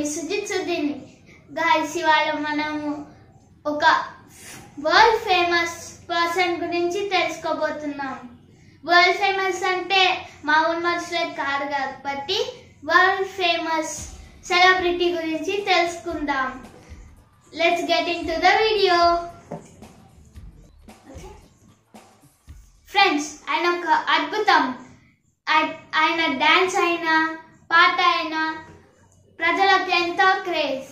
Sujith సుధీని guys ఇవాళ మనము ఒక వరల్డ్ ఫేమస్ పర్సన్ గురించి తెలుసుకోబోతున్నాం వరల్డ్ ఫేమస్ అంటే మామూలు మనుషులే కాదు కాబట్టి వరల్డ్ ఫేమస్ సెలబ్రిటీ గురించి తెలుసుకుందాం let's get into the video friends ఆయన ఒక అద్భుతం ఆయ- ఆయన డాన్స్ అయినా పాట అయినా ప్రజలకు ఎంతో క్రేజ్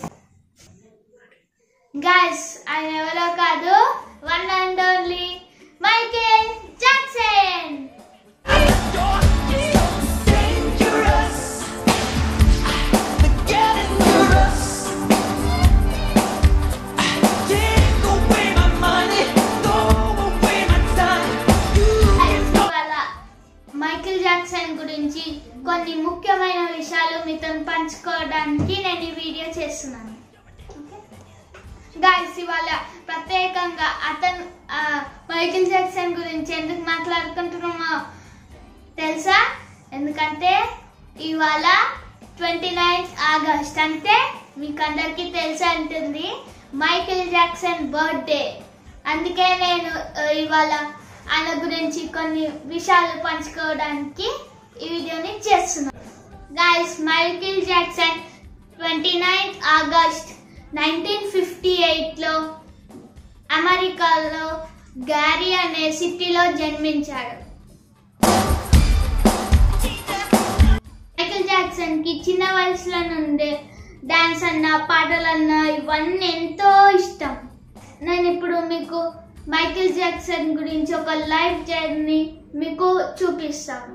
గాయస్ ఆయన ఎవరో కాదు one and only Michael Jackson Guys, ఇవాళ మైకేల్ జాక్సన్ గురించి కొన్ని ముఖ్యమైన విషయాలు మీతో పంచుకోవడానికి నేను ఈ వీడియో చేస్తున్నాను గాయస్ ఇవాళ ప్రత్యేకంగా అతను ఆ, మైకేల్ జాక్సన్ గురించి ఎందుకు మాట్లాడుకుంటున్నామో తెలుసా ఎందుకంటే ఇవాళ ట్వంటీ నైన్త్ ఆగస్ట్ అంటే మీకు అందరికీ తెలిసి ఉంటుంది మైకేల్ జాక్సన్ బర్త్డే అందుకే నేను ఆ, ఇవాళ ఆయన గురించి కొన్ని విషయాలు పంచుకోవడానికి ఈ వీడియోని చేస్తున్నాను guys Michael Jackson twenty ninth August nineteen fifty ఎయిట్లో అమెరికాలో గ్యారీ అనే సిటీలో జన్మించాడు మైకేల్ జాక్సన్ కి చిన్న వయసులో నుండే డాన్స్ అన్న పాటలన్నా ఇవన్నీ ఎంతో ఇష్టం నేను ఇప్పుడు మీకు మైకేల్ జాక్సన్ గురించి ఒక లైఫ్ జర్నీ మీకు చూపిస్తాను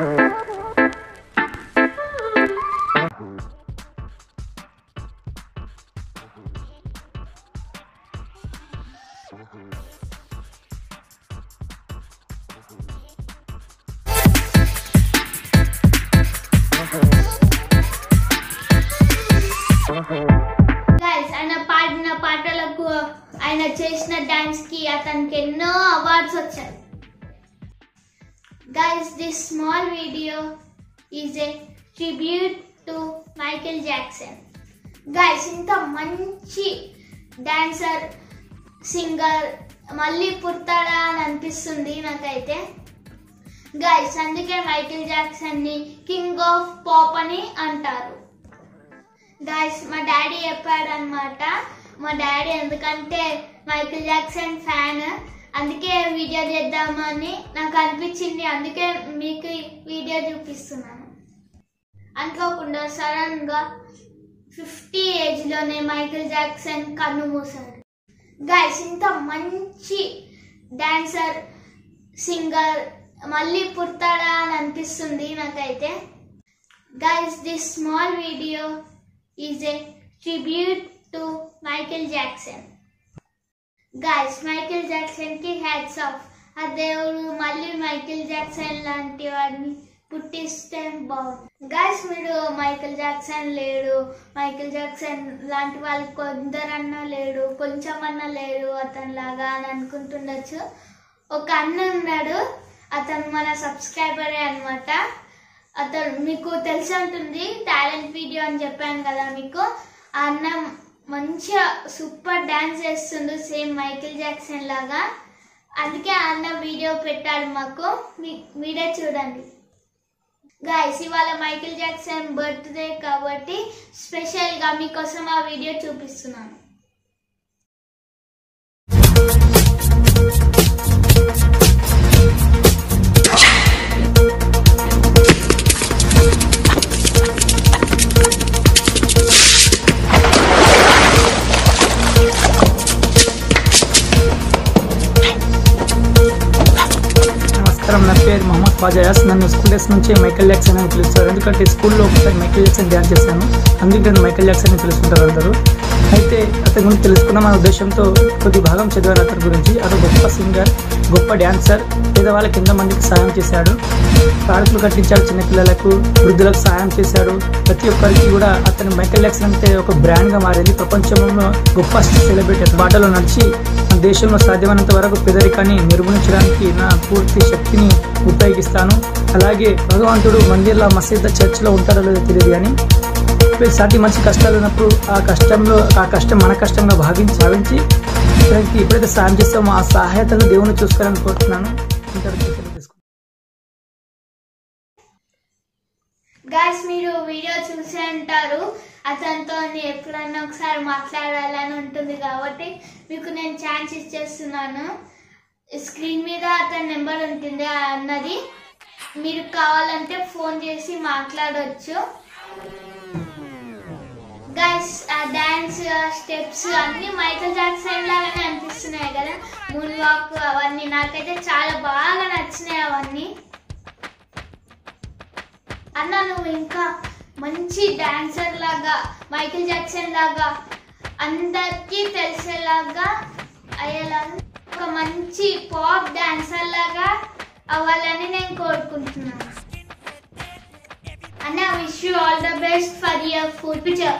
గైస్ ఆయన పాడిన పాటలకు ఆయన చేసిన డాన్స్ కి అతనికి ఎన్నో అవార్డ్స్ వచ్చాయి guys this small video is a tribute to Michael Jackson guys ఇంత మంచి డాన్సర్ సింగర్ మళ్ళీ పుడతాడా అని అనిపిస్తుంది నాకైతే గైస్ అందుకే మైకేల్ జాక్సన్ ని కింగ్ ఆఫ్ పాప్ అని అంటారు గాయస్ మా డాడీ చెప్పాడు అనమాట మా డాడీ ఎందుకంటే మైకిల్ జాక్సన్ ఫ్యాన్ అందుకే వీడియో చేద్దామని నాకు అనిపించింది అందుకే మీకు ఈ వీడియో చూపిస్తున్నాను అనుకోకుండా సడన్ గా ఫిఫ్టీ ఏజ్ లోనే మైకిల్ జాక్సన్ కన్ను మూసాడు గాయస్ ఇంత మంచి డాన్సర్ సింగర్ మళ్ళీ పుడతాడా అని అనిపిస్తుంది నాకైతే guys this small video is a tribute to Michael Jackson guys Michael Jackson కి హ్యాట్స్ ఆఫ్ ఆ దేవుడు మళ్ళీ మైకేల్ జాక్సన్ లాంటి వాడిని పుట్టిస్తే బాగుంది గైస్ మీరు మైకేల్ జాక్సన్ లేడు మైకేల్ జాక్సన్ లాంటి వాళ్ళు కొందరన్నా లేడు కొంచెమన్నా లేడు అతని లాగా అని అనుకుంటుండొచ్చు ఒక అన్న ఉన్నాడు అతను మన సబ్స్క్రైబరే అన్నమాట అతను మీకు తెలిసి ఉంటుంది టాలెంట్ వీడియో అని చెప్పాను కదా మీకు ఆ అన్న మంచిగా సూపర్ డాన్స్ చేస్తుండు సేమ్ మైకిల్ జాక్సన్ లాగా అందుకే ఆ అన్న వీడియో పెట్టాడు మాకు మీ- మీరే చూడండి గాయస్ ఇవాళ మైకిల్ జాక్సన్ బర్త్డే కాబట్టి స్పెషల్గా మీకోసం ఆ వీడియో చూపిస్తున్నాను నమస్కారం నా పేరు మొహమ్మద్ ఫాజాయాస్ నన్ను స్కూల్ డేస్ నుంచి మైకేల్ జాక్సన్ అని పిలుస్తారు ఎందుకంటే స్కూల్లో ఒకసారి మైకేల్ జాక్సన్ డ్యాన్స్ చేశాను అందుకే నేను మైకేల్ జాక్సన్ అని పిలుస్తుంటారు అందరూ అయితే అతని గురించి తెలుసుకున్నాం అనే ఉద్దేశంతో కొద్ది భాగం చదివాను అతని గురించి అతను గొప్ప సింగర్ గొప్ప డ్యాన్సర్ పేదవాళ్ళకి ఎంతో మందికి సాయం చేశాడు పార్కులు కట్టించాడు చిన్నపిల్లలకు వృద్ధులకు సాయం చేశాడు ప్రతి ఒక్కరికి కూడా అతను మైకేల్ జాక్సన్ అంటే ఒక బ్రాండ్గా మారింది ప్రపంచంలో గొప్ప సెలబ్రిటీ బాటలో నడిచి మన దేశంలో సాధ్యమైనంత వరకు పేదరికాన్ని నిర్మూలించడానికి నా పూర్తి శక్తిని ఉపయోగిస్తాను అలాగే భగవంతుడు మందిర్లో మసీద్ చర్చిలో ఉంటాడో లేదో తెలియదు కానీ ఇప్పుడు సాటి మంచి కష్టాలు ఉన్నప్పుడు ఆ కష్టంలో ఆ కష్టం మన కష్టంగా భావించి భావించి దానికి ఎప్పుడైతే సాయం చేస్తామో ఆ సహాయతను దేవుని చూసుకోవాలని కోరుతున్నాను ఇంతవరకు సెలవు తీసుకుంటాను. గాయస్ మీరు వీడియో చూసే ఉంటారు అతనితో ఎప్పుడన్నా ఒకసారి మాట్లాడాలని ఉంటుంది కాబట్టి మీకు నేను ఛాన్స్ ఇచ్చేస్తున్నాను స్క్రీన్ మీద అతని నెంబర్ ఉంటుంది ఆ అన్నది మీరు కావాలంటే ఫోన్ చేసి మాట్లాడవచ్చు గైస్ ఆ డాన్స్ స్టెప్స్ అన్ని మైకల్ జాక్సన్ లాగానే అనిపిస్తున్నాయి కదా మూన్ వాక్ అవన్నీ నాకైతే చాలా బాగా నచ్చినాయి అవన్నీ అన్న నువ్వు ఇంకా మంచి డాన్సర్ లాగా మైకిల్ జాక్సన్ లాగా అందరికీ తెలిసేలాగా అయ్యేలాగా ఒక మంచి పాప్ డాన్సర్ లాగా అవ్వాలని నేను కోరుకుంటున్నాను అన్న wish you all the best for your food picture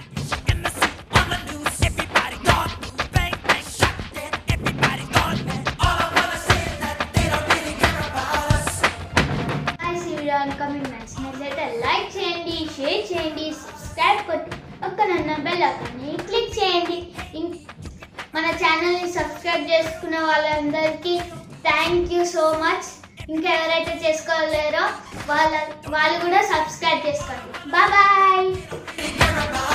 guys ఈ వీడియో కమింగ్ నచ్చినట్లయితే లైక్ చేయండి షేర్ చేయండి సబ్స్క్రైబ్ కొట్టి పక్కనున్న బెల్ ఐకాన్ని క్లిక్ చేయండి ఇం- మన ఛానల్ని సబ్స్క్రైబ్ చేసుకున్న వాళ్ళందరికీ థ్యాంక్ యూ సో మచ్ ఇంకా ఎవరైతే చేసుకోలేరో వాళ్ళ వాళ్ళు కూడా సబ్స్క్రైబ్ చేసుకోండి బాయ్ బాయ్